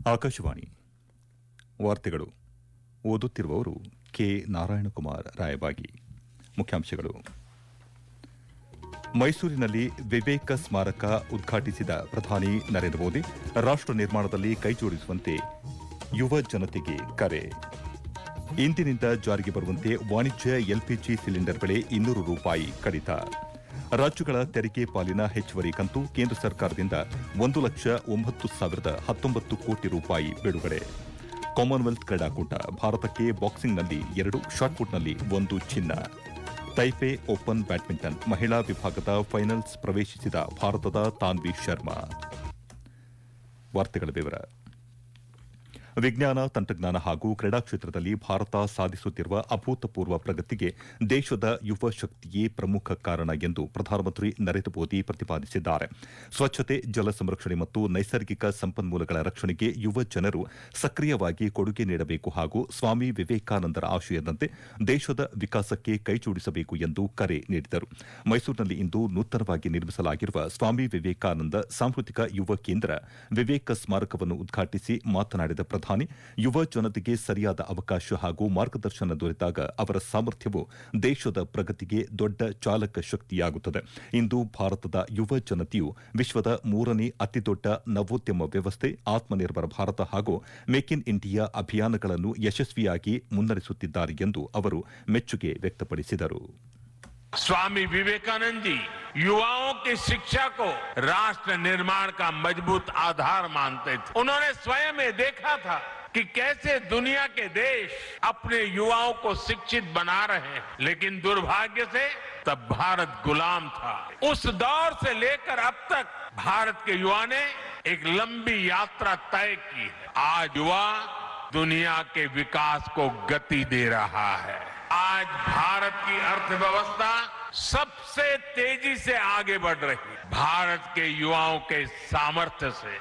ಆಕಾಶವಾಣಿ ವಾರ್ತೆಗಳು ಓದುತ್ತಿರುವವರು ಕೆ ನಾರಾಯಣಕುಮಾರ್ ರಾಯಬಾಗಿ ಮುಖ್ಯಾಂಶಗಳು ಮೈಸೂರಿನಲ್ಲಿ ವಿವೇಕ ಸ್ಮಾರಕ ಉದ್ಘಾಟಿಸಿದ ಪ್ರಧಾನಿ ನರೇಂದ್ರ ಮೋದಿ ರಾಷ್ಟ ನಿರ್ಮಾಣದಲ್ಲಿ ಕೈಜೋಡಿಸುವಂತೆ ಯುವ ಜನತೆಗೆ ಕರೆ ಇಂದಿನಿಂದ ಜಾರಿಗೆ ಬರುವಂತೆ ವಾಣಿಜ್ಯ ಎಲ್ಪಿಜಿ ಸಿಲಿಂಡರ್ ಬೆಲೆ ಇನ್ನೂರು ರೂಪಾಯಿ ಕಡಿತ ರಾಜ್ಯಗಳ ತೆರಿಗೆ ಪಾಲಿನ ಹೆಚ್ಚುವರಿ ಕಂತು ಕೇಂದ್ರ ಸರ್ಕಾರದಿಂದ ಒಂದು ಲಕ್ಷ ಒಂಬತ್ತು ಸಾವಿರದ ಹತ್ತೊಂಬತ್ತು ಕೋಟಿ ರೂಪಾಯಿ ಬಿಡುಗಡೆ ಕಾಮನ್ವೆಲ್ತ್ ಕ್ರೀಡಾಕೂಟ ಭಾರತಕ್ಕೆ ಬಾಕ್ಸಿಂಗ್ನಲ್ಲಿ ಎರಡು ಶಾಟ್ಪುಟ್ನಲ್ಲಿ ಒಂದು ಚಿನ್ನ ತೈಪೆ ಓಪನ್ ಬ್ಯಾಡ್ಮಿಂಟನ್ ಮಹಿಳಾ ವಿಭಾಗದ ಫೈನಲ್ಸ್ ಪ್ರವೇಶಿಸಿದ ಭಾರತದ ತಾನ್ವಿ ಶರ್ಮಾ ವಾರ್ತೆಗಳ ವಿವರ ವಿಜ್ಞಾನ ತಂತ್ರಜ್ಞಾನ ಹಾಗೂ ಕ್ರೀಡಾ ಕ್ಷೇತ್ರದಲ್ಲಿ ಭಾರತ ಸಾಧಿಸುತ್ತಿರುವ ಅಭೂತಪೂರ್ವ ಪ್ರಗತಿಗೆ ದೇಶದ ಯುವ ಶಕ್ತಿಯೇ ಪ್ರಮುಖ ಕಾರಣ ಎಂದು ಪ್ರಧಾನಮಂತ್ರಿ ನರೇಂದ್ರ ಮೋದಿ ಪ್ರತಿಪಾದಿಸಿದ್ದಾರೆ ಸ್ವಚ್ಛತೆ ಜಲ ಸಂರಕ್ಷಣೆ ಮತ್ತು ನೈಸರ್ಗಿಕ ಸಂಪನ್ಮೂಲಗಳ ರಕ್ಷಣೆಗೆ ಯುವ ಜನರು ಸಕ್ರಿಯವಾಗಿ ಕೊಡುಗೆ ನೀಡಬೇಕು ಹಾಗೂ ಸ್ವಾಮಿ ವಿವೇಕಾನಂದರ ಆಶಯದಂತೆ ದೇಶದ ವಿಕಾಸಕ್ಕೆ ಕೈಜೋಡಿಸಬೇಕು ಎಂದು ಕರೆ ನೀಡಿದರು ಮೈಸೂರಿನಲ್ಲಿ ಇಂದು ನೂತನವಾಗಿ ನಿರ್ಮಿಸಲಾಗಿರುವ ಸ್ವಾಮಿ ವಿವೇಕಾನಂದ ಸಾಂಸ್ಕೃತಿಕ ಯುವ ಕೇಂದ್ರ ವಿವೇಕ ಸ್ಮಾರಕವನ್ನು ಉದ್ಘಾಟಿಸಿ ಮಾತನಾಡಿದ ಪ್ರಧಾನಿ ಯುವ ಜನತೆಗೆ ಸರಿಯಾದ ಅವಕಾಶ ಹಾಗೂ ಮಾರ್ಗದರ್ಶನ ದೊರೆತಾಗ ಅವರ ಸಾಮರ್ಥ್ಯವು ದೇಶದ ಪ್ರಗತಿಗೆ ದೊಡ್ಡ ಚಾಲಕ ಶಕ್ತಿಯಾಗುತ್ತದೆ ಇಂದು ಭಾರತದ ಯುವ ಜನತೆಯು ವಿಶ್ವದ ಮೂರನೇ ಅತಿದೊಡ್ಡ ನವೋದ್ಯಮ ವ್ಯವಸ್ಥೆ ಆತ್ಮನಿರ್ಭರ ಭಾರತ ಹಾಗೂ ಮೇಕ್ ಇನ್ ಇಂಡಿಯಾ ಅಭಿಯಾನಗಳನ್ನು ಯಶಸ್ವಿಯಾಗಿ ಮುನ್ನಡೆಸುತ್ತಿದ್ದಾರೆ ಎಂದು ಅವರು ಮೆಚ್ಚುಗೆ ವ್ಯಕ್ತಪಡಿಸಿದರು स्वामी विवेकानंद जी युवाओं की शिक्षा को राष्ट्र निर्माण का मजबूत आधार मानते थे उन्होंने स्वयं ये देखा था कि कैसे दुनिया के देश अपने युवाओं को शिक्षित बना रहे हैं लेकिन दुर्भाग्य से तब भारत गुलाम था उस दौर से लेकर अब तक भारत के युवा ने एक लंबी यात्रा तय की है आज युवा दुनिया के विकास को गति दे रहा है आज भारत की अर्थव्यवस्था सबसे तेजी से आगे बढ़ रही है भारत के युवाओं के सामर्थ्य से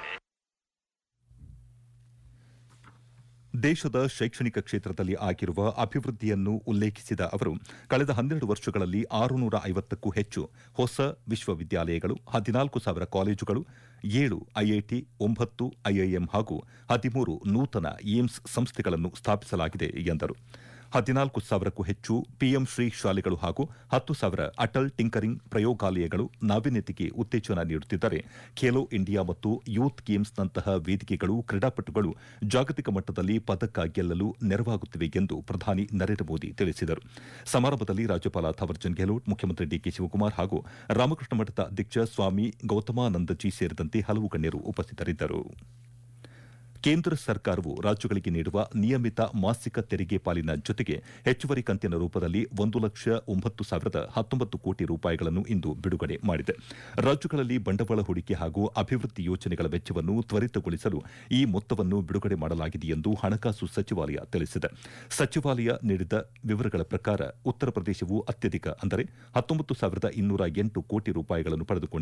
ದೇಶದ ಶೈಕ್ಷಣಿಕ ಕ್ಷೇತ್ರದಲ್ಲಿ ಆಗಿರುವ ಅಭಿವೃದ್ಧಿಯನ್ನು ಉಲ್ಲೇಖಿಸಿದ ಅವರು ಕಳೆದ ಹನ್ನೆರಡು ವರ್ಷಗಳಲ್ಲಿ ಆರುನೂರ ಐವತ್ತಕ್ಕೂ ಹೆಚ್ಚು ಹೊಸ ವಿಶ್ವವಿದ್ಯಾಲಯಗಳು ಹದಿನಾಲ್ಕು ಸಾವಿರ ಕಾಲೇಜುಗಳು ಏಳು ಐಐಟಿ ಒಂಬತ್ತು ಐಐಎಂ ಹಾಗೂ ಹದಿಮೂರು ನೂತನ ಏಮ್ಸ್ ಸಂಸ್ಥೆಗಳನ್ನು ಸ್ಥಾಪಿಸಲಾಗಿದೆ ಎಂದರು ಹದಿನಾಲ್ಕು ಸಾವಿರಕ್ಕೂ ಹೆಚ್ಚು ಪಿಎಂ ಶ್ರೀ ಶಾಲೆಗಳು ಹಾಗೂ ಹತ್ತು ಸಾವಿರ ಅಟಲ್ ಟಿಂಕರಿಂಗ್ ಪ್ರಯೋಗಾಲಯಗಳು ನಾವೀನ್ಯತೆಗೆ ಉತ್ತೇಜನ ನೀಡುತ್ತಿದ್ದರೆ ಖೇಲೋ ಇಂಡಿಯಾ ಮತ್ತು ಯೂತ್ ಗೇಮ್ಸ್ನಂತಹ ವೇದಿಕೆಗಳು ಕ್ರೀಡಾಪಟುಗಳು ಜಾಗತಿಕ ಮಟ್ಟದಲ್ಲಿ ಪದಕ ಗೆಲ್ಲಲು ನೆರವಾಗುತ್ತಿವೆ ಎಂದು ಪ್ರಧಾನಿ ನರೇಂದ್ರ ಮೋದಿ ತಿಳಿಸಿದರು ಸಮಾರಂಭದಲ್ಲಿ ರಾಜ್ಯಪಾಲ ಥವರ್ಚಂದ್ ಗೆಹ್ಲೋಟ್ ಮುಖ್ಯಮಂತ್ರಿ ಡಿಕೆ ಶಿವಕುಮಾರ್ ಹಾಗೂ ರಾಮಕೃಷ್ಣ ಮಠದ ಅಧ್ಯಕ್ಷ ಸ್ವಾಮಿ ಗೌತಮಾನಂದಜಿ ಸೇರಿದಂತೆ ಹಲವು ಗಣ್ಯರು ಉಪಸ್ಥಿತರಿದ್ದರು ಕೇಂದ್ರ ಸರ್ಕಾರವು ರಾಜ್ಯಗಳಿಗೆ ನೀಡುವ ನಿಯಮಿತ ಮಾಸಿಕ ತೆರಿಗೆ ಪಾಲಿನ ಜೊತೆಗೆ ಹೆಚ್ಚುವರಿ ಕಂತಿನ ರೂಪದಲ್ಲಿ ಒಂದು ಲಕ್ಷ ಒಂಬತ್ತು ಸಾವಿರದ ಹತ್ತೊಂಬತ್ತು ಕೋಟಿ ರೂಪಾಯಿಗಳನ್ನು ಇಂದು ಬಿಡುಗಡೆ ಮಾಡಿದೆ ರಾಜ್ಯಗಳಲ್ಲಿ ಬಂಡವಾಳ ಹೂಡಿಕೆ ಹಾಗೂ ಅಭಿವೃದ್ಧಿ ಯೋಜನೆಗಳ ವೆಚ್ಚವನ್ನು ತ್ವರಿತಗೊಳಿಸಲು ಈ ಮೊತ್ತವನ್ನು ಬಿಡುಗಡೆ ಮಾಡಲಾಗಿದೆ ಎಂದು ಹಣಕಾಸು ಸಚಿವಾಲಯ ತಿಳಿಸಿದೆ ಸಚಿವಾಲಯ ನೀಡಿದ ವಿವರಗಳ ಪ್ರಕಾರ ಉತ್ತರ ಪ್ರದೇಶವು ಅತ್ಯಧಿಕ ಅಂದರೆ ಹತ್ತೊಂಬತ್ತು ಸಾವಿರದ ಇನ್ನೂರ ಎಂಟು ಕೋಟಿ ರೂಪಾಯಿಗಳನ್ನು ಪಡೆದುಕೊಂಡಿದೆ